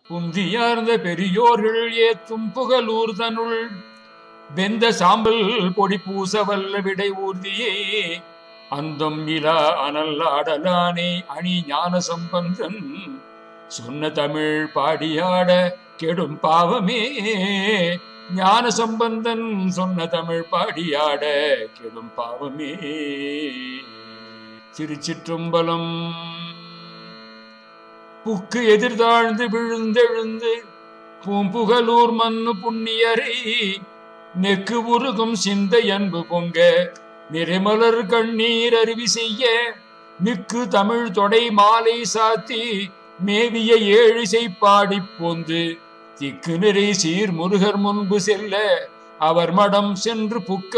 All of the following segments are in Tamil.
புந்தியார்ந்த பெரியோர்கள் ஏத்தும் புகழூர் தனுள் வெந்த சாம்பல் பொடி பூச வல்ல விடை ஊர்தியே அந்தம் இலா அனல் ஆடலானே அணி ஞான சம்பந்தன் சொன்ன தமிழ் பாடியாட கெடும் பாவமே ஞான சம்பந்தன் சொன்ன தமிழ் பாடியாட கெடும் பாவமே திருச்சிற்றம்பலம் புக்கு எதிர்தாழ்ந்து விழுந்தெழுந்து பூம்புகலூர் மண்ணு புண்ணியரை நெக்கு உருகும் சிந்தை அன்பு பொங்க நிறைமலர் கண்ணீர் அருவி செய்ய மிக்கு தமிழ் தொடை மாலை சாத்தி மேவிய ஏழிசை பாடி போந்து திக்கு நிறை சீர் முருகர் முன்பு செல்ல அவர் மடம் சென்று புக்க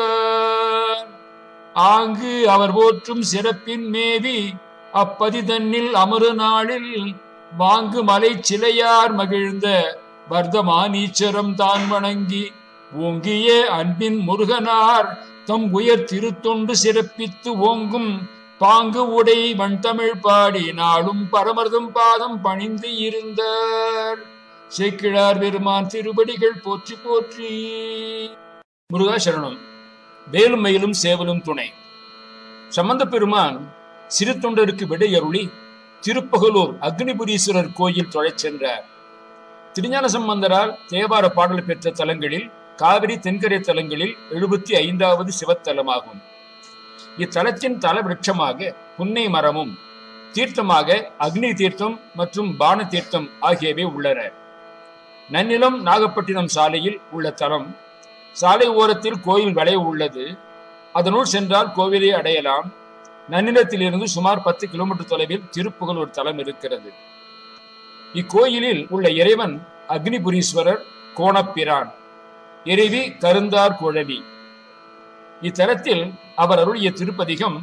ஆங்கு அவர் போற்றும் சிறப்பின் மேவி அப்பதி தன்னில் அமரு நாளில் வாங்கு மலை சிலையார் மகிழ்ந்த வர்தமானீச்சரம் தான் வணங்கி ஓங்கிய அன்பின் முருகனார் தம் உயர் திருத்தொண்டு சிறப்பித்து ஓங்கும் பாங்கு உடை வண்தமிழ் பாடி நாளும் பரமர்தம் பாதம் பணிந்து இருந்தார் சேக்கிழார் பெருமான் திருவடிகள் போற்றி போற்றி முருகா சரணம் வேலும் மயிலும் சேவலும் துணை சம்பந்த பெருமான் சிறு தொண்டருக்கு விடையருளி திருப்பகலூர் அக்னிபுரீஸ்வரர் கோயில் தொழச் சென்றார் திருஞான சம்பந்தரால் தேவார பாடல் பெற்ற தலங்களில் காவிரி தென்கரை தலங்களில் எழுபத்தி ஐந்தாவது சிவத்தலமாகும் இத்தலத்தின் தல விருட்சமாக புன்னை மரமும் தீர்த்தமாக அக்னி தீர்த்தம் மற்றும் பான தீர்த்தம் ஆகியவை உள்ளன நன்னிலம் நாகப்பட்டினம் சாலையில் உள்ள தலம் சாலை ஓரத்தில் கோயில் வளைவு உள்ளது அதனுள் சென்றால் கோவிலை அடையலாம் நன்னிலத்திலிருந்து சுமார் பத்து கிலோமீட்டர் தொலைவில் திருப்புகலூர் தலம் இருக்கிறது இக்கோயிலில் உள்ள இறைவன் அக்னிபுரீஸ்வரர் கோணப்பிரான் இறைவி கருந்தார் குழவி இத்தலத்தில் அவர் அருளிய திருப்பதிகம்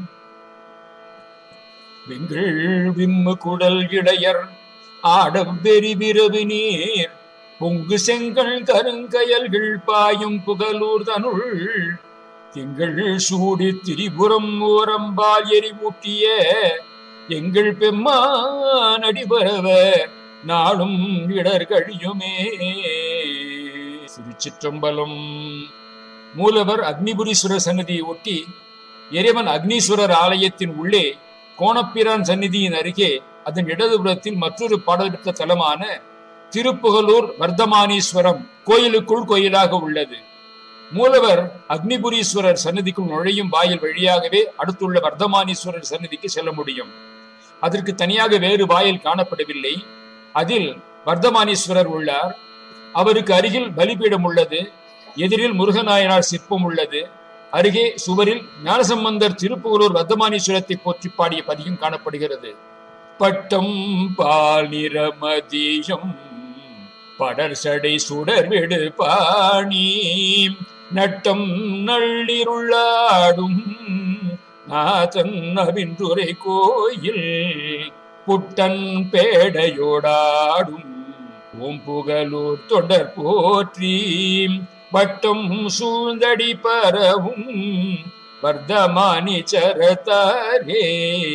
வெங்கள் விம்மு குடல் இடையர் ஆடம் பெரி விரவு நீர் பொங்கு செங்கல் கருங்கயல்கள் பாயும் புகலூர் தனுள் திங்கள் சூடி திரிபுரம் ஓரம்பால் எரிமூட்டிய எங்கள் பெம்மான் அடிபரவ நாளும் இடர் கழியுமே திருச்சிற்றம்பலம் மூலவர் அக்னிபுரீஸ்வரர் சன்னதியை ஒட்டி இறைவன் அக்னீஸ்வரர் ஆலயத்தின் உள்ளே கோணப்பிரான் சந்நிதியின் அருகே அதன் இடதுபுறத்தில் மற்றொரு பாடல் பெற்ற தலமான திருப்புகலூர் வர்த்தமானீஸ்வரம் கோயிலுக்குள் கோயிலாக உள்ளது மூலவர் அக்னிபுரீஸ்வரர் சன்னதிக்குள் நுழையும் வாயில் வழியாகவே அடுத்துள்ள வர்த்தமானீஸ்வரர் சன்னதிக்கு செல்ல முடியும் அதற்கு தனியாக வேறு வாயில் காணப்படவில்லை அதில் வர்த்தமானீஸ்வரர் உள்ளார் அவருக்கு அருகில் பலிபீடம் உள்ளது எதிரில் முருகநாயனார் சிற்பம் உள்ளது அருகே சுவரில் ஞானசம்பந்தர் திருப்புகலூர் வர்த்தமானீஸ்வரத்தை போற்றி பாடிய பதியும் காணப்படுகிறது பட்டம் பால் நிறமதியம் படர் சடை சுடர் விடு பாணி நட்டம் நள்ளிருள்ளாடும் நாதன் அவின்றுரை கோயில் புட்டன் பேடையோடாடும் பூம்புகலூர் தொடர் போற்றி வட்டம் சூழ்ந்தடி பரவும் வர்த்தமானி சரதாரே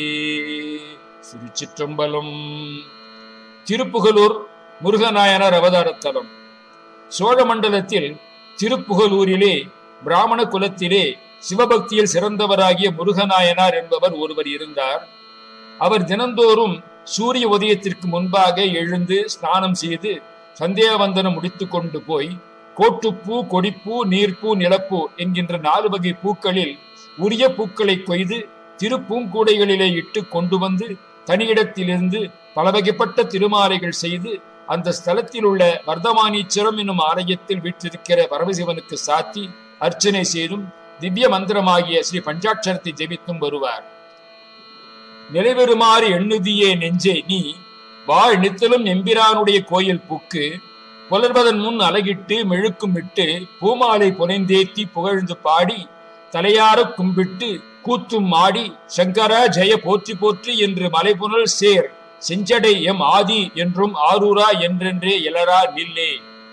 திருச்சிற்றம்பலம் திருப்புகலூர் முருகநாயனார் அவதாரத்தலம் சோழ மண்டலத்தில் திருப்புகலூரிலே பிராமண குலத்திலே சிவபக்தியில் சிறந்தவராகிய முருகநாயனார் என்பவர் ஒருவர் இருந்தார் அவர் தினந்தோறும் சூரிய உதயத்திற்கு முன்பாக எழுந்து ஸ்நானம் செய்து சந்தேகவந்தனம் முடித்து கொண்டு போய் கோட்டுப்பூ கொடிப்பூ நீர்ப்பூ நிலப்பூ என்கின்ற நாலு வகை பூக்களில் உரிய பூக்களை கொய்து திருப்பூங்கூடைகளிலே இட்டு கொண்டு வந்து தனியிடத்திலிருந்து பல வகைப்பட்ட திருமாலைகள் செய்து அந்த ஸ்தலத்தில் உள்ள வர்த்தமானீச்சரம் என்னும் ஆலயத்தில் வீற்றிருக்கிற பரமசிவனுக்கு சாத்தி அர்ச்சனை செய்தும் திவ்ய மந்திரமாகிய ஸ்ரீ பஞ்சாட்சரத்தை ஜெபித்தும் வருவார் நிலைபெறுமாறு எண்ணுதியே நெஞ்சே நீ வாழ் நித்தலும் எம்பிரானுடைய கோயில் புக்கு புலர்வதன் முன் அலகிட்டு மெழுக்கும் விட்டு பூமாலை புனைந்தேத்தி புகழ்ந்து பாடி தலையார கும்பிட்டு கூத்தும் ஆடி சங்கர ஜெய போற்றி போற்றி என்று மலைபுனல் சேர் செஞ்சடை எம் ஆதி என்றும் ஆரூரா என்றென்றே எழரா நில்லே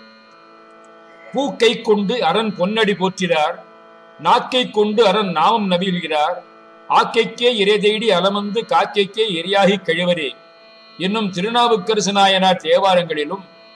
பூக்கை கொண்டு அரண் பொன்னடி போற்றினார் நாக்கை கொண்டு அரண் நாமம் நவிழ்கிறார் ஆக்கைக்கே இறை தேடி அலமந்து காக்கைக்கே எரியாகி கழிவரே என்னும் திருநாவுக்கரசு நாயனார் தேவாரங்களிலும்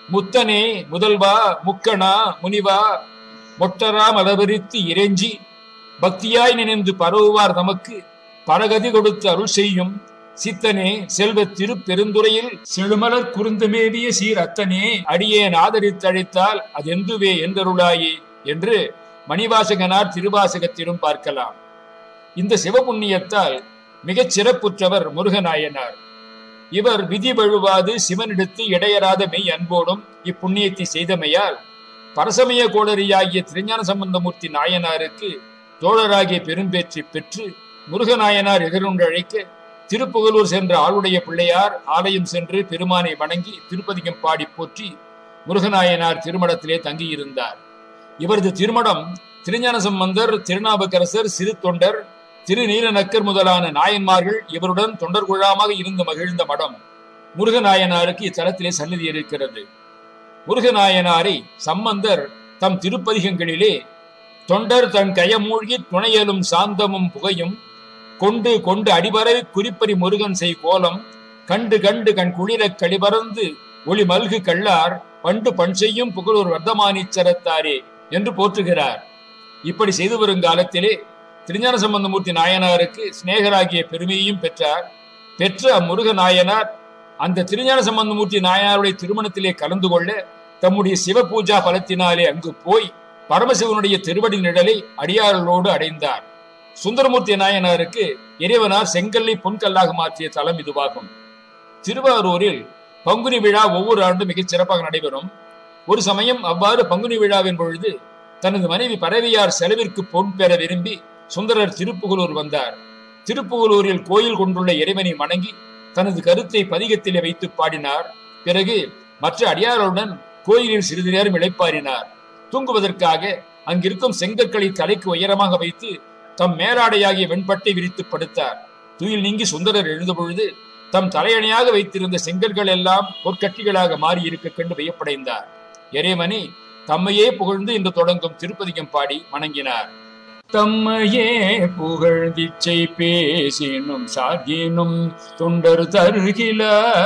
முத்தனே முதல்வா முக்கணா முனிவா மொட்டரா மலபரித்து இறைஞ்சி பக்தியாய் நினைந்து பரவுவார் நமக்கு பரகதி கொடுத்து அருள் செய்யும் சித்தனே செல்வ திருப்பெருந்துறையில் செழுமலர் குறுந்துமேவிய சீர் அத்தனே அடியேன் ஆதரித்தழைத்தால் அதெந்துவே என்றருளாயே என்று மணிவாசகனார் திருவாசகத்திலும் பார்க்கலாம் இந்த சிவபுண்ணியத்தால் மிகச் சிறப்புற்றவர் முருகநாயனார் இவர் விதி வழுவாது சிவனிடத்து இடையராத மெய் அன்போடும் இப்புண்ணியத்தை செய்தமையால் பரசமய கோளரியாகிய திருஞான சம்பந்தமூர்த்தி நாயனாருக்கு தோழராகிய பெரும்பேற்றை பெற்று முருகநாயனார் எதிரொன்று அழைக்க திருப்புகலூர் சென்ற ஆளுடைய பிள்ளையார் ஆலயம் சென்று பெருமானை வணங்கி திருப்பதிகம் பாடி போற்றி முருகநாயனார் திருமணத்திலே தங்கியிருந்தார் இவரது திருமணம் திருஞான சம்பந்தர் திருநாவுக்கரசர் சிறு தொண்டர் திருநீலநக்கர் முதலான நாயன்மார்கள் இவருடன் தொண்டர் குழாமாக இருந்து மகிழ்ந்த மடம் முருகநாயனாருக்கு இத்தலத்திலே சந்நிதி இருக்கிறது முருகநாயனாரை சம்பந்தர் தம் திருப்பதிகங்களிலே தொண்டர் தன் கயமூழ்கி துணையலும் சாந்தமும் புகையும் கொண்டு கொண்டு அடிபரவி குறிப்பறி முருகன் செய் கோலம் கண்டு கண்டு கண் குளிரக் கழிபறந்து ஒளி மல்கு கள்ளார் பண்டு பண் செய்யும் புகழூர் வர்த்தமானீச்சரத்தாரே என்று போற்றுகிறார் இப்படி செய்து வரும் காலத்திலே திருஞான சம்பந்தமூர்த்தி நாயனாருக்கு சிநேகராகிய பெருமையையும் பெற்றார் பெற்ற அம்முருக நாயனார் அந்த திருஞான சம்பந்தமூர்த்தி நாயனாருடைய திருமணத்திலே கலந்து கொள்ள தம்முடைய சிவ பூஜா பலத்தினாலே அங்கு போய் பரமசிவனுடைய திருவடி நிழலை அடியார்களோடு அடைந்தார் சுந்தரமூர்த்தி நாயனாருக்கு இறைவனார் செங்கல்லை பொன்கல்லாக மாற்றிய தலம் இதுவாகும் திருவாரூரில் பங்குனி விழா ஒவ்வொரு ஆண்டும் மிகச் சிறப்பாக நடைபெறும் ஒரு சமயம் அவ்வாறு பங்குனி விழாவின் பொழுது தனது மனைவி பரவியார் செலவிற்கு பொன் பெற விரும்பி சுந்தரர் திருப்புகலூர் வந்தார் திருப்புகலூரில் கோயில் கொண்டுள்ள இறைவனை வணங்கி தனது கருத்தை பதிகத்திலே வைத்து பாடினார் பிறகு மற்ற அடியாருடன் கோயிலில் சிறிது நேரம் இளைப்பாறினார் தூங்குவதற்காக அங்கிருக்கும் செங்கற்களை தலைக்கு உயரமாக வைத்து தம் மேலாடையாகிய வெண்பட்டை விரித்து படுத்தார் துயில் நீங்கி சுந்தரர் எழுந்த பொழுது தம் தலையணையாக வைத்திருந்த செங்கற்கள் எல்லாம் பொற்கட்டிகளாக மாறி இருக்க கண்டு வியப்படைந்தார் இறைவனி தம்மையே புகழ்ந்து இன்று தொடங்கும் திருப்பதிகம் பாடி வணங்கினார் தம்மையே புகழ்ந்திச்சை பேசினும் சாகினும் தொண்டர் தருகில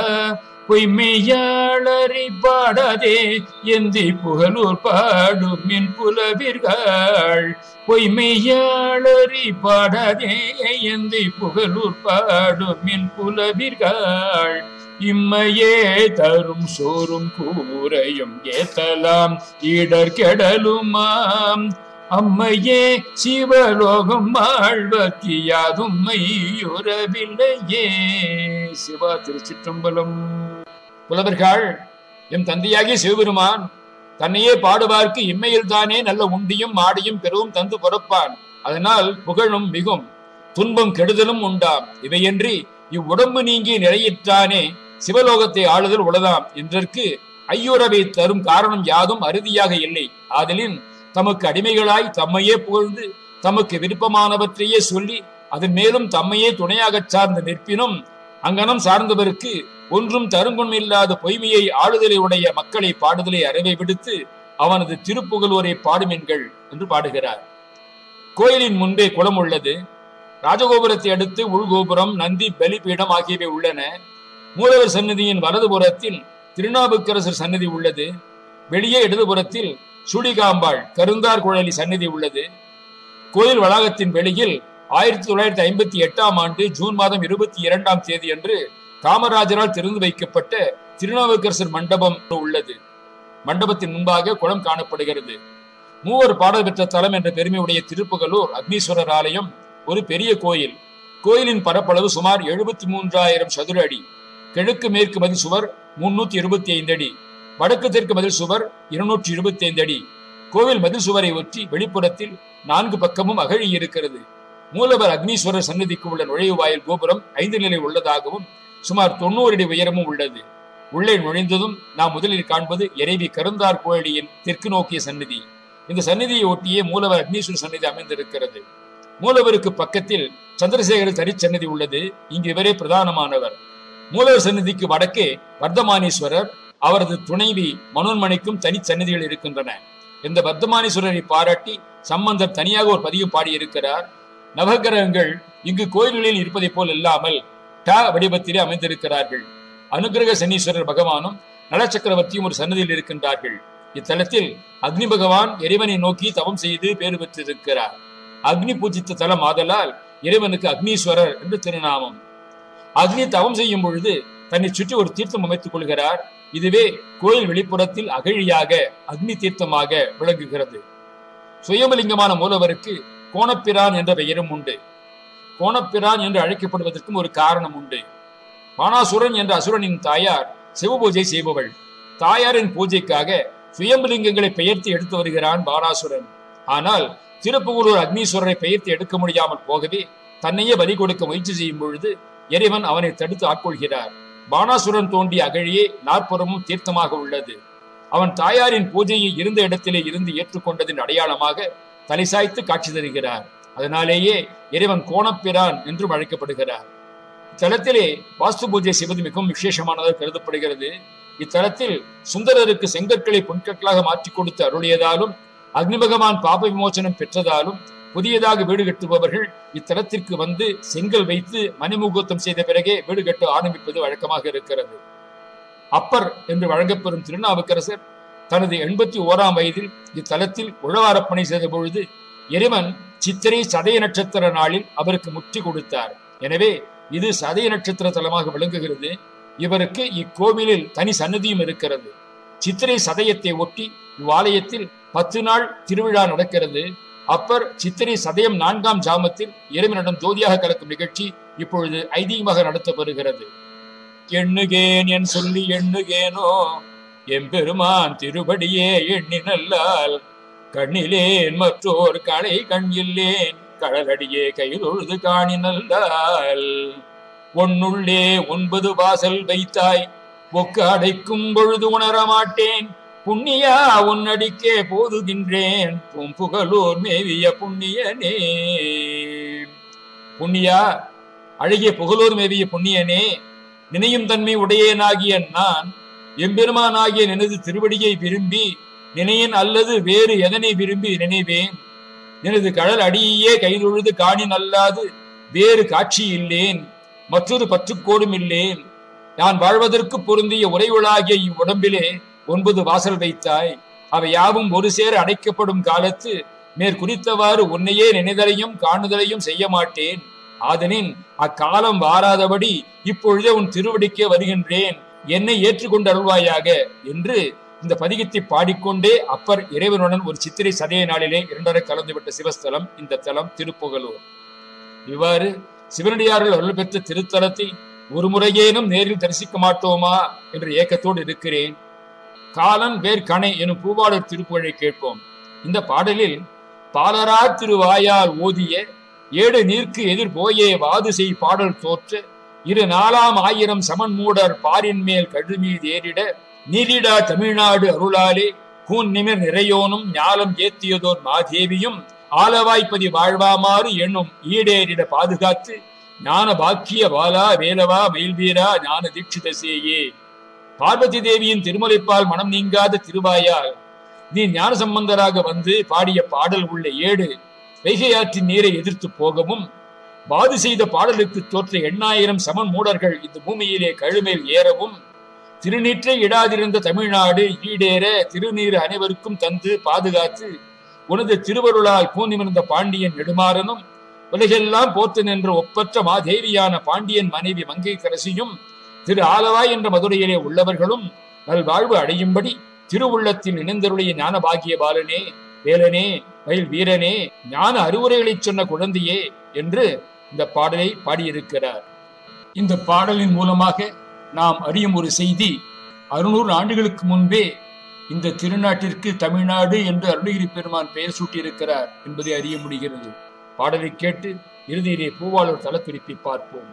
பொய்மையாளரை பாடாதே எந்தி புகழூர் பாடும் என் புலவிர்கள் பொய்மையாளரை பாடாதே எந்தி புகழூர் பாடும் என் புலவிர்கள் இம்மையே தரும் சோறும் கூரையும் ஏத்தலாம் இடர் கெடலுமாம் அம்மையே சிவலோகம் ஆழ்வத்தி யாதும் மையுறவில்லையே சிவா திருச்சிற்றம்பலம் புலவர்கள் எம் தந்தையாகிய சிவபெருமான் தன்னையே பாடுவார்க்கு இம்மையில் தானே நல்ல உண்டியும் மாடியும் பெறவும் தந்து பொறப்பான் அதனால் புகழும் மிகும் துன்பம் கெடுதலும் உண்டாம் இவையன்றி இவ்வுடம்பு நீங்கி நிலையிற்றானே சிவலோகத்தை ஆளுதல் உளதாம் என்றற்கு ஐயுறவை தரும் காரணம் யாதும் அறுதியாக இல்லை ஆதலின் தமக்கு அடிமைகளாய் தம்மையே புகழ்ந்து தமக்கு விருப்பமானவற்றையே சொல்லி அதன் மேலும் தம்மையே துணையாகச் சார்ந்து நிற்பினும் அங்கனம் சார்ந்தவருக்கு ஒன்றும் தருங்குணமில்லாத பொய்மையை ஆளுதலை உடைய மக்களை பாடுதலை அறவை விடுத்து அவனது திருப்புகழூரை பாடுமென்கள் என்று பாடுகிறார் கோயிலின் முன்பே குளம் உள்ளது ராஜகோபுரத்தை அடுத்து உள்கோபுரம் நந்தி பலிபீடம் ஆகியவை உள்ளன மூலவர் சன்னதியின் வலதுபுறத்தில் திருநாவுக்கரசர் சன்னதி உள்ளது வெளியே இடதுபுறத்தில் சுடிகாம்பாள் கருந்தார் குழலி சன்னதி உள்ளது கோயில் வளாகத்தின் வெளியில் ஆயிரத்தி தொள்ளாயிரத்தி ஐம்பத்தி எட்டாம் ஆண்டு ஜூன் மாதம் இருபத்தி இரண்டாம் தேதி அன்று காமராஜரால் திறந்து வைக்கப்பட்ட திருநாவுக்கரசர் மண்டபம் உள்ளது மண்டபத்தின் முன்பாக குளம் காணப்படுகிறது மூவர் பாடல் பெற்ற தலம் என்ற பெருமையுடைய திருப்புகலூர் அக்னீஸ்வரர் ஆலயம் ஒரு பெரிய கோயில் கோயிலின் பரப்பளவு சுமார் எழுபத்தி மூன்றாயிரம் சதுர அடி கிழக்கு மேற்கு மதில் சுவர் முன்னூத்தி இருபத்தி ஐந்து அடி வடக்கு தெற்கு மதில் சுவர் இருநூற்றி இருபத்தி ஐந்து அடி கோவில் மதில் சுவரை ஒற்றி வெளிப்புறத்தில் நான்கு பக்கமும் அகழி இருக்கிறது மூலவர் அக்னீஸ்வரர் சன்னதிக்கு உள்ள நுழைவாயில் கோபுரம் ஐந்து நிலை உள்ளதாகவும் சுமார் தொண்ணூறு அடி உயரமும் உள்ளது உள்ளே நுழைந்ததும் நாம் முதலில் காண்பது இறைவி கருந்தார் கோழியின் தெற்கு நோக்கிய சந்நிதி இந்த சந்நிதியை ஒட்டியே மூலவர் அக்னீஸ்வரர் சந்நிதி அமைந்திருக்கிறது மூலவருக்கு பக்கத்தில் சந்திரசேகர தரிச்சன்னதி உள்ளது இங்கு இவரே பிரதானமானவர் மூலவர் சந்நிதிக்கு வடக்கே வர்த்தமானீஸ்வரர் அவரது துணைவி மனோன்மணிக்கும் தனி சன்னதிகள் இருக்கின்றன இந்த வர்த்தமானீஸ்வரரை பாராட்டி சம்பந்தர் தனியாக ஒரு பதிவு பாடியிருக்கிறார் நவகிரகங்கள் இங்கு கோயில்களில் இருப்பதை போல் இல்லாமல் ட வடிவத்திலே அமைந்திருக்கிறார்கள் அனுகிரக சனீஸ்வரர் பகவானும் நலச்சக்கரவர்த்தியும் ஒரு சன்னதியில் இருக்கின்றார்கள் இத்தலத்தில் அக்னி பகவான் இறைவனை நோக்கி தவம் செய்து பேறு பெற்றிருக்கிறார் அக்னி பூஜித்த தலம் ஆதலால் இறைவனுக்கு அக்னீஸ்வரர் என்று திருநாமம் அக்னி தவம் செய்யும் பொழுது தன்னை சுற்றி ஒரு தீர்த்தம் அமைத்துக் கொள்கிறார் இதுவே கோயில் வெளிப்புறத்தில் அகழியாக அக்னி தீர்த்தமாக விளங்குகிறது சுயம்பலிங்கமான மூலவருக்கு கோணப்பிரான் என்ற பெயரும் உண்டு கோணப்பிரான் என்று அழைக்கப்படுவதற்கும் ஒரு காரணம் உண்டு பானாசுரன் என்ற அசுரனின் தாயார் சிவபூஜை செய்பவள் தாயாரின் பூஜைக்காக சுயம்பலிங்கங்களை பெயர்த்து எடுத்து வருகிறான் பானாசுரன் ஆனால் திருப்புகூரூர் அக்னீஸ்வரரை பெயர்த்து எடுக்க முடியாமல் போகவே தன்னையே பலி கொடுக்க முயற்சி செய்யும் பொழுது இறைவன் அவனை தடுத்து ஆட்கொள்கிறார் பானாசுரன் தோண்டிய அகழியே நாற்புறமும் தீர்த்தமாக உள்ளது அவன் தாயாரின் பூஜையை இருந்த இடத்திலே இருந்து ஏற்றுக்கொண்டதின் அடையாளமாக தலை சாய்த்து காட்சி தருகிறார் அதனாலேயே இறைவன் கோணப்பிரான் என்றும் அழைக்கப்படுகிறார் இத்தலத்திலே வாஸ்து பூஜை செய்வது மிகவும் விசேஷமானதாக கருதப்படுகிறது இத்தலத்தில் சுந்தரருக்கு செங்கற்களை பொன்கற்களாக மாற்றிக் கொடுத்து அருளியதாலும் அக்னி பகவான் பாப விமோசனம் பெற்றதாலும் புதியதாக வீடு கட்டுபவர்கள் இத்தலத்திற்கு வந்து செங்கல் வைத்து மணிமுகூர்த்தம் செய்த பிறகே வீடு கட்ட ஆரம்பிப்பது வழக்கமாக இருக்கிறது அப்பர் என்று வழங்கப்பெறும் திருநாவுக்கரசர் தனது எண்பத்தி ஓராம் வயதில் இத்தலத்தில் உழவாரப்பணி செய்த பொழுது இறைவன் சித்திரை சதய நட்சத்திர நாளில் அவருக்கு முற்றி கொடுத்தார் எனவே இது சதய நட்சத்திர தலமாக விளங்குகிறது இவருக்கு இக்கோவிலில் தனி சன்னதியும் இருக்கிறது சித்திரை சதயத்தை ஒட்டி இவ்வாலயத்தில் பத்து நாள் திருவிழா நடக்கிறது அப்பர் சித்திரை சதயம் நான்காம் ஜாமத்தில் இறைவனிடம் ஜோதியாக கலக்கும் நிகழ்ச்சி இப்பொழுது ஐதீகமாக நடத்தப்படுகிறது எண்ணுகேன் என் சொல்லி எண்ணுகேனோ எம்பெருமான் திருபடியே எண்ணி நல்லால் கண்ணிலேன் மற்றோர் களை கண் இல்லேன் கடலடியே கையிலொழுது காணி நல்லால் ஒன்னுள்ளே ஒன்பது வாசல் வைத்தாய் ஒக்க அடைக்கும் பொழுது உணர மாட்டேன் புண்ணியா உன்னடிக்கே போதுகின்றேன் பூம்புகலூர் மேவிய புண்ணியனே புண்ணியா அழகிய புகழூர் மேவிய புண்ணியனே நினையும் தன்மை உடையனாகிய நான் எம்பெருமானாகிய எனது திருவடியை விரும்பி நினையன் அல்லது வேறு எதனை விரும்பி நினைவேன் எனது கடல் அடியே கைதொழுது காணி நல்லாது வேறு காட்சி இல்லேன் மற்றொரு பற்றுக்கோடும் இல்லேன் நான் வாழ்வதற்கு பொருந்திய உறைவுளாகிய இவ்வுடம்பிலே ஒன்பது வாசல் வைத்தாய் அவை யாவும் ஒரு சேர அடைக்கப்படும் காலத்து மேற்குறித்தவாறு உன்னையே நினைதலையும் காணுதலையும் செய்ய மாட்டேன் ஆதனின் அக்காலம் வாராதபடி இப்பொழுதே உன் திருவடிக்கே வருகின்றேன் என்னை ஏற்றுக்கொண்டு அருள்வாயாக என்று இந்த பதிகத்தை பாடிக்கொண்டே அப்பர் இறைவனுடன் ஒரு சித்திரை சதய நாளிலே இரண்டரை கலந்துவிட்ட சிவஸ்தலம் இந்த தலம் திருப்புகலூர் இவ்வாறு சிவனடியார்கள் அருள் பெற்ற திருத்தலத்தை ஒரு முறையேனும் நேரில் தரிசிக்க மாட்டோமா என்ற ஏக்கத்தோடு இருக்கிறேன் காலன் வேர் கணை எனும் பூவாளர் திருப்புகழை கேட்போம் இந்த பாடலில் பாலரா திருவாயால் ஓதிய ஏடு நீர்க்கு எதிர் போயே வாது செய் பாடல் தோற்று இரு நாலாம் ஆயிரம் சமன் மூடர் பாரின் மேல் கழுமீது ஏறிட நீரிடா தமிழ்நாடு அருளாலே கூன் நிமிர் நிறையோனும் ஞாலம் ஏத்தியதோர் மாதேவியும் ஆலவாய்ப்பதி வாழ்வாமாறு எண்ணும் ஈடேறிட பாதுகாத்து ஞான பாக்கிய பாலா வேலவா மயில்வீரா ஞான தீட்சித சேயே பார்வதி தேவியின் திருமலைப்பால் மனம் நீங்காத திருவாயால் நீ ஞான சம்பந்தராக வந்து பாடிய பாடல் உள்ள ஏடு வைகையாற்றின் நீரை எதிர்த்து போகவும் பாது செய்த பாடலுக்கு தோற்ற எண்ணாயிரம் சமன் மூடர்கள் இந்த பூமியிலே கழுமேல் ஏறவும் திருநீற்றை இடாதிருந்த தமிழ்நாடு ஈடேற திருநீர் அனைவருக்கும் தந்து பாதுகாத்து உனது திருவருளால் பூநிமிர்ந்த பாண்டியன் நெடுமாறனும் உலகெல்லாம் போத்து நின்ற ஒப்பற்ற மாதேவியான பாண்டியன் மனைவி மங்கைக்கரசியும் திரு ஆலவாய் என்ற மதுரையிலே உள்ளவர்களும் நல்வாழ்வு அடையும்படி திருவுள்ளத்தில் இணைந்தருடைய ஞான பாகிய பாலனே வேலனே மயில் வீரனே ஞான அறிவுரைகளைச் சொன்ன குழந்தையே என்று இந்த பாடலை பாடியிருக்கிறார் இந்த பாடலின் மூலமாக நாம் அறியும் ஒரு செய்தி அறுநூறு ஆண்டுகளுக்கு முன்பே இந்த திருநாட்டிற்கு தமிழ்நாடு என்று அருணகிரி பெருமான் பெயர் சூட்டியிருக்கிறார் என்பதை அறிய முடிகிறது பாடலை கேட்டு இறுதியிலே பூவாளர் தலக்குறிப்பை பார்ப்போம்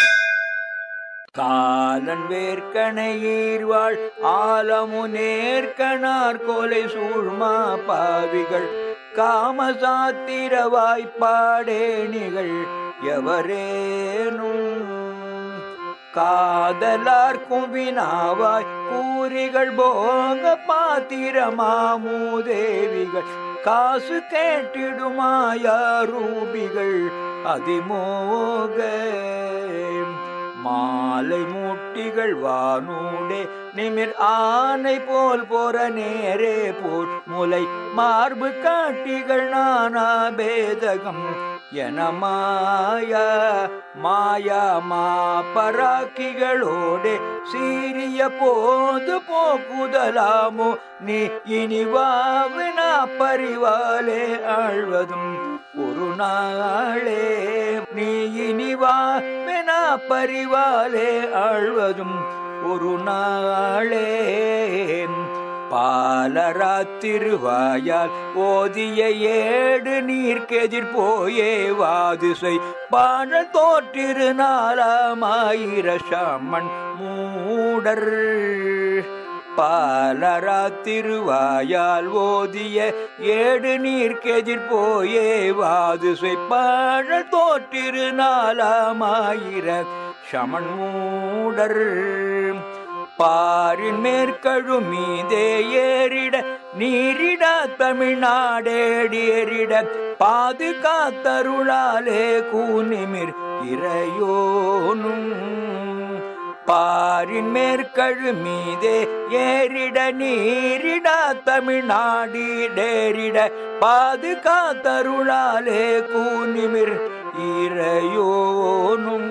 காலன் வேர்க்கணையீர்வாள் ஆலமு நேர்கணார் கோலை சூழ்மா பாவிகள் காமசாத்திர வாய்ப்பாடேணிகள் எவரேனும் காதலார் குவினாவாய் கூறிகள் போக பாத்திரமாமூதேவிகள் காசு கேட்டிடுமாயா ரூபிகள் அதிமோக மாலை மூட்டிகள் வானூடே நிமிர் ஆனை போல் போற நேரே போர் முலை மார்பு காட்டிகள் நானா பேதகம் என மாயா மாயா மா பராக்கிகளோடே சீரிய போது போக்குதலாமோ நீ இனிவாவினா பரிவாலே ஆழ்வதும் ஒரு நாளே நீ இனிவாவினா பரிவாலே ஆழ்வதும் ஒரு நாளே பாலராத்திருவாயால் ஓதிய ஏடு நீர்க்கெதிர் போயே வாதுசை பாழ தோற்றிரு நாளாமாயிர சாமன் மூடர் பாலராத்திருவாயால் ஓதிய ஏடு நீர்க்கெதிர் போயே வாதுசை பாழ தோற்றிரு நாளாமாயிர சமன் மூடர் பாரின் மேற்கழு மீதே ஏறிட நீரிட தமிழ்நாடேடியரிட பாதுகாத்தருளாலே கூனிமிர் இறையோனும் பாரின் மேற்கழு மீதே ஏறிட நீரிட தமிழ்நாடேடிட பாதுகாத்தருளாலே கூனிமிர் இறையோனும்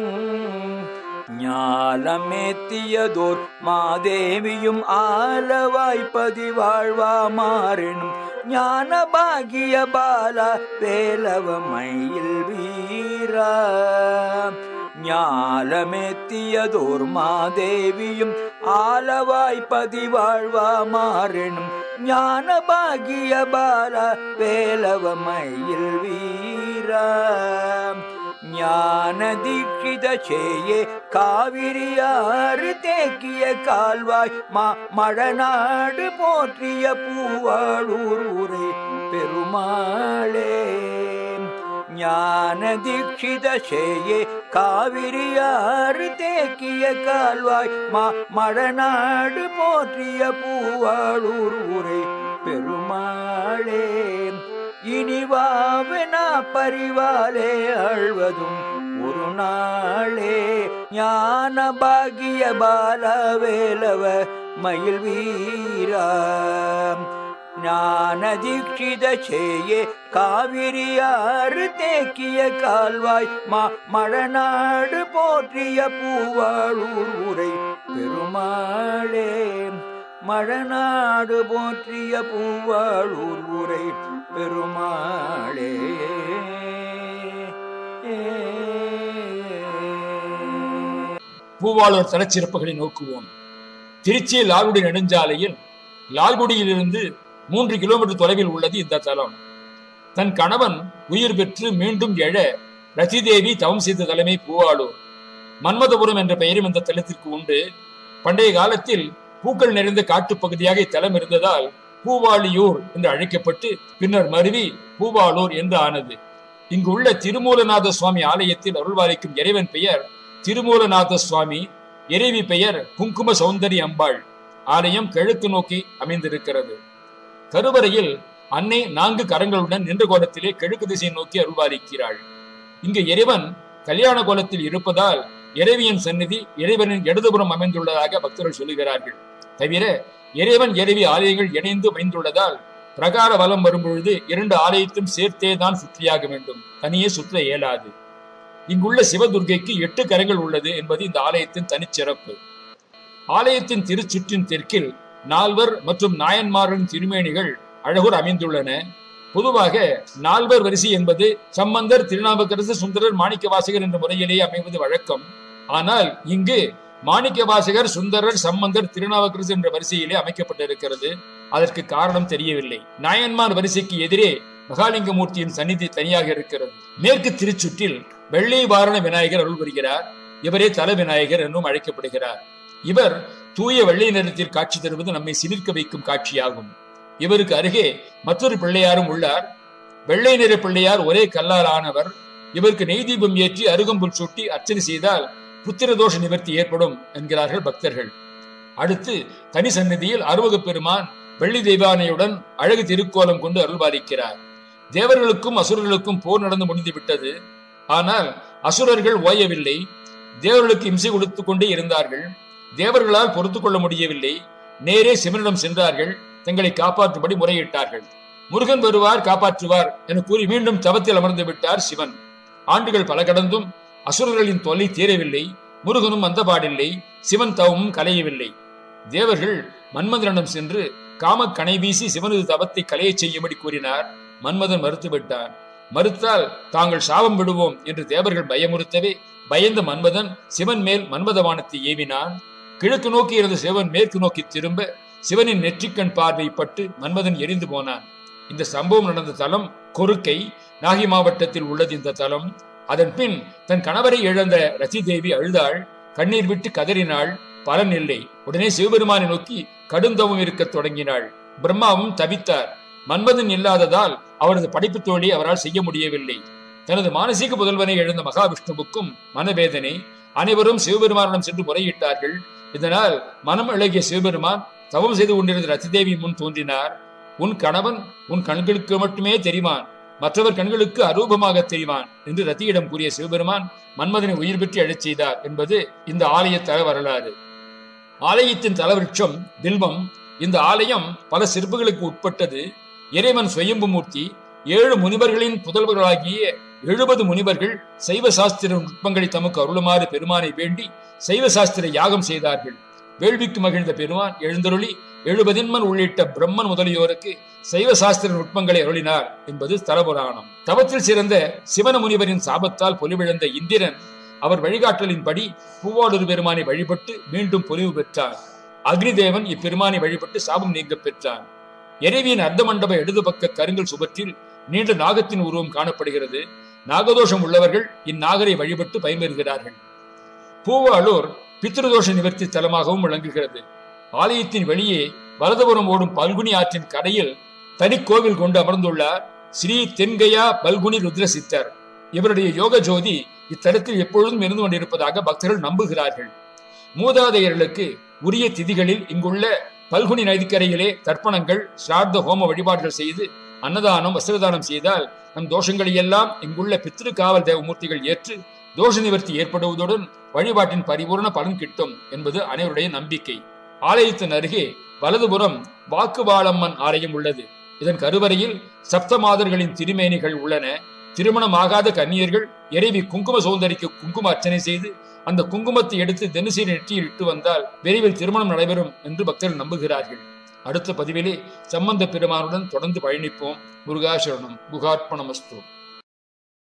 ஞாலமேத்தியதோர் மாதேவியும் ஆலவாய்ப்பதி வாழ்வா மாறெனும் ஞான பாகிய பாலா வேலவ மயில் வீரா ஞாலமேத்தியதோர் மாதேவியும் ஆலவாய்ப்பதி வாழ்வா மாறெனும் ஞான பாகிய பாலா வேலவ மயில் வீரா ஞான தீட்சித சேயே காவிரியாறு தேக்கிய கால்வாய் மா மழநாடு போற்றிய பூவாளூர் ஊரே பெருமாளே ஞான தீட்சித சேயே காவிரியாறு தேக்கிய கால்வாய் மா மழநாடு போற்றிய பூவாளூர் ஊரே பெருமாளே இனிவாவெனா பரிவாலே அழ்வதும் ஒரு நாளே ஞான பாகிய பாலவேலவ மயில் வீரா ஞான தீட்சித சேயே காவிரியாறு தேக்கிய கால்வாய் மா மழநாடு போற்றிய பூவாளூர் உரை பெருமாளே மழநாடு போற்றிய பூவாளூர் உரை பெருமாளே பூவாளூர் தலச்சிறப்புகளை நோக்குவோம் திருச்சி லால்குடி நெடுஞ்சாலையில் லால்குடியிலிருந்து மூன்று கிலோமீட்டர் தொலைவில் உள்ளது இந்த தலம் தன் கணவன் உயிர் பெற்று மீண்டும் எழ ரதிதேவி தவம் செய்த தலைமை பூவாளூர் மன்மதபுரம் என்ற பெயரும் இந்த தலத்திற்கு உண்டு பண்டைய காலத்தில் பூக்கள் நிறைந்த காட்டுப் பகுதியாக இத்தலம் இருந்ததால் பூவாளியூர் என்று அழைக்கப்பட்டு பின்னர் மருவி பூவாளூர் என்று ஆனது இங்கு உள்ள திருமூலநாத சுவாமி ஆலயத்தில் அருள்வாளிக்கும் இறைவன் பெயர் திருமூலநாத சுவாமி இறைவி பெயர் குங்கும சௌந்தரி அம்பாள் ஆலயம் கிழக்கு நோக்கி அமைந்திருக்கிறது கருவறையில் அன்னை நான்கு கரங்களுடன் நின்ற கோலத்திலே கிழக்கு திசையை நோக்கி அருள்வாளிக்கிறாள் இங்கு இறைவன் கல்யாண கோலத்தில் இருப்பதால் இறைவியின் சந்நிதி இறைவனின் இடதுபுறம் அமைந்துள்ளதாக பக்தர்கள் சொல்லுகிறார்கள் தவிர இறைவன் இறைவி ஆலயங்கள் இணைந்து அமைந்துள்ளதால் பிரகார வலம் வரும்பொழுது இரண்டு ஆலயத்தையும் சேர்த்தே தான் சுற்றியாக வேண்டும் தனியே சுற்ற இயலாது இங்குள்ள சிவதுர்க்கைக்கு எட்டு கரங்கள் உள்ளது என்பது இந்த ஆலயத்தின் தனிச்சிறப்பு ஆலயத்தின் திருச்சுற்றின் தெற்கில் நால்வர் மற்றும் நாயன்மாரின் திருமேனிகள் அழகுர் அமைந்துள்ளன பொதுவாக நால்வர் வரிசை என்பது சம்பந்தர் திருநாவுக்கரசு சுந்தரர் மாணிக்கவாசகர் என்ற முறையிலேயே அமைவது வழக்கம் ஆனால் இங்கு மாணிக்கவாசகர் சுந்தரர் சம்பந்தர் திருநாவுக்கரசு என்ற வரிசையிலே அமைக்கப்பட்டிருக்கிறது அதற்கு காரணம் தெரியவில்லை நாயன்மார் வரிசைக்கு எதிரே மகாலிங்கமூர்த்தியின் சந்நிதி தனியாக இருக்கிறது மேற்கு திருச்சுற்றில் வெள்ளை வாரண விநாயகர் அருள் புரிகிறார் இவரே தல விநாயகர் என்றும் அழைக்கப்படுகிறார் இவர் தூய வெள்ளை நிறத்தில் காட்சி தருவது நம்மை சிலிர்க்க வைக்கும் காட்சியாகும் இவருக்கு அருகே மற்றொரு பிள்ளையாரும் உள்ளார் வெள்ளை நிற பிள்ளையார் ஒரே கல்லால் ஆனவர் இவருக்கு நெய் தீபம் ஏற்றி அருகம்புல் சுட்டி அர்ச்சனை செய்தால் புத்திர தோஷ நிவர்த்தி ஏற்படும் என்கிறார்கள் பக்தர்கள் அடுத்து தனி சந்நிதியில் அருவக பெருமான் வெள்ளி தெய்வானையுடன் அழகு திருக்கோலம் கொண்டு அருள்பாலிக்கிறார் தேவர்களுக்கும் அசுரர்களுக்கும் போர் நடந்து முடிந்து விட்டது ஆனால் அசுரர்கள் ஓயவில்லை தேவர்களுக்கு இம்சை கொடுத்து கொண்டே இருந்தார்கள் தேவர்களால் பொறுத்துக் கொள்ள முடியவில்லை நேரே சிவனிடம் சென்றார்கள் தங்களை காப்பாற்றும்படி முறையிட்டார்கள் முருகன் வருவார் காப்பாற்றுவார் என கூறி மீண்டும் தவத்தில் அமர்ந்து விட்டார் சிவன் ஆண்டுகள் பல கடந்தும் அசுரர்களின் தொல்லை தீரவில்லை முருகனும் வந்த பாடில்லை சிவன் தவமும் கலையவில்லை தேவர்கள் மன்மதனிடம் சென்று காம கனை வீசி சிவனது தவத்தை கலையச் செய்யும்படி கூறினார் மன்மதன் மறுத்துவிட்டான் மறுத்தால் தாங்கள் சாபம் விடுவோம் என்று தேவர்கள் பயமுறுத்தவே பயந்த மன்மதன் சிவன் மேல் மன்மதவானத்தை ஏவினான் கிழக்கு நோக்கி இருந்த சிவன் மேற்கு நோக்கி திரும்ப சிவனின் நெற்றிக்கண் பார்வை பட்டு மன்மதன் எரிந்து போனான் இந்த சம்பவம் நடந்த தலம் கொருக்கை நாகை மாவட்டத்தில் உள்ளது இந்த தலம் அதன் பின் தன் கணவரை இழந்த ரதி தேவி அழுதாள் கண்ணீர் விட்டு கதறினாள் பலன் இல்லை உடனே சிவபெருமானை நோக்கி கடுந்தவம் இருக்கத் தொடங்கினாள் பிரம்மாவும் தவித்தார் மன்மதன் இல்லாததால் அவரது படைப்பு தோழி அவரால் செய்ய முடியவில்லை தனது மானசீக புதல்வனை எழுந்த மகாவிஷ்ணுவுக்கும் மனவேதனை அனைவரும் சிவபெருமானிடம் சென்று முறையிட்டார்கள் இதனால் மனம் இழகிய சிவபெருமான் தவம் செய்து கொண்டிருந்த ரத்திதேவி முன் தோன்றினார் உன் கணவன் உன் கண்களுக்கு மட்டுமே தெரிவான் மற்றவர் கண்களுக்கு அரூபமாக தெரிவான் என்று ரத்தியிடம் கூறிய சிவபெருமான் மன்மதனை உயிர் பெற்று எழச் செய்தார் என்பது இந்த ஆலய தல வரலாறு ஆலயத்தின் தலவிருட்சம் பில்வம் இந்த ஆலயம் பல சிற்பங்களுக்கு உட்பட்டது இறைவன் சுயம்பு மூர்த்தி ஏழு முனிவர்களின் புதல்வர்களாகிய எழுபது முனிவர்கள் சைவ சாஸ்திர நுட்பங்களை தமக்கு அருளுமாறு பெருமானை வேண்டி சைவ சாஸ்திர யாகம் செய்தார்கள் வேள்விக்கு மகிழ்ந்த பெருமான் எழுந்தருளி எழுபதின்மன் உள்ளிட்ட பிரம்மன் முதலியோருக்கு சைவ சாஸ்திர நுட்பங்களை அருளினார் என்பது தலபுராணம் தவத்தில் சிறந்த சிவன முனிவரின் சாபத்தால் பொலிவிழந்த இந்திரன் அவர் வழிகாட்டலின்படி பூவாளூர் பெருமானை வழிபட்டு மீண்டும் பொலிவு பெற்றார் அக்னிதேவன் இப்பெருமானை வழிபட்டு சாபம் நீங்க பெற்றான் இறைவியின் அர்த்த மண்டப இடது பக்க கருங்கல் சுவற்றில் நீண்ட நாகத்தின் உருவம் காணப்படுகிறது நாகதோஷம் உள்ளவர்கள் இந்நாகரை வழிபட்டு பயன்பெறுகிறார்கள் பூவாளூர் பித்ருதோஷ நிவர்த்தி தலமாகவும் விளங்குகிறது ஆலயத்தின் வெளியே வலதுபுறம் ஓடும் பல்குனி ஆற்றின் கரையில் தனி கோவில் கொண்டு அமர்ந்துள்ளார் ஸ்ரீ தென்கையா பல்குனி ருத்ர சித்தர் இவருடைய யோக ஜோதி இத்தலத்தில் எப்பொழுதும் இருந்து கொண்டிருப்பதாக பக்தர்கள் நம்புகிறார்கள் மூதாதையர்களுக்கு உரிய திதிகளில் இங்குள்ள பல்குனி நதிக்கரையிலே தர்ப்பணங்கள் சிரார்த்த ஹோம வழிபாடுகள் செய்து அன்னதானம் வஸ்திரதானம் செய்தால் நம் தோஷங்களை எல்லாம் இங்குள்ள பித்திரு காவல் தேவமூர்த்திகள் ஏற்று தோஷ நிவர்த்தி ஏற்படுவதுடன் வழிபாட்டின் பரிபூர்ண பலன் கிட்டும் என்பது அனைவருடைய நம்பிக்கை ஆலயத்தின் அருகே வலதுபுறம் வாக்குவாளம்மன் ஆலயம் உள்ளது இதன் கருவறையில் சப்த மாதர்களின் திருமேனிகள் உள்ளன திருமணமாகாத கன்னியர்கள் இறைவி குங்கும சௌந்தரிக்கு குங்கும அர்ச்சனை செய்து அந்த குங்குமத்தை எடுத்து தினசரி நெற்றியில் இட்டு வந்தால் விரைவில் திருமணம் நடைபெறும் என்று பக்தர்கள் நம்புகிறார்கள் அடுத்த பதிவிலே சம்பந்த பெருமானுடன் தொடர்ந்து பயணிப்போம் முருகாசரணம் குகார்ப்பணமஸ்து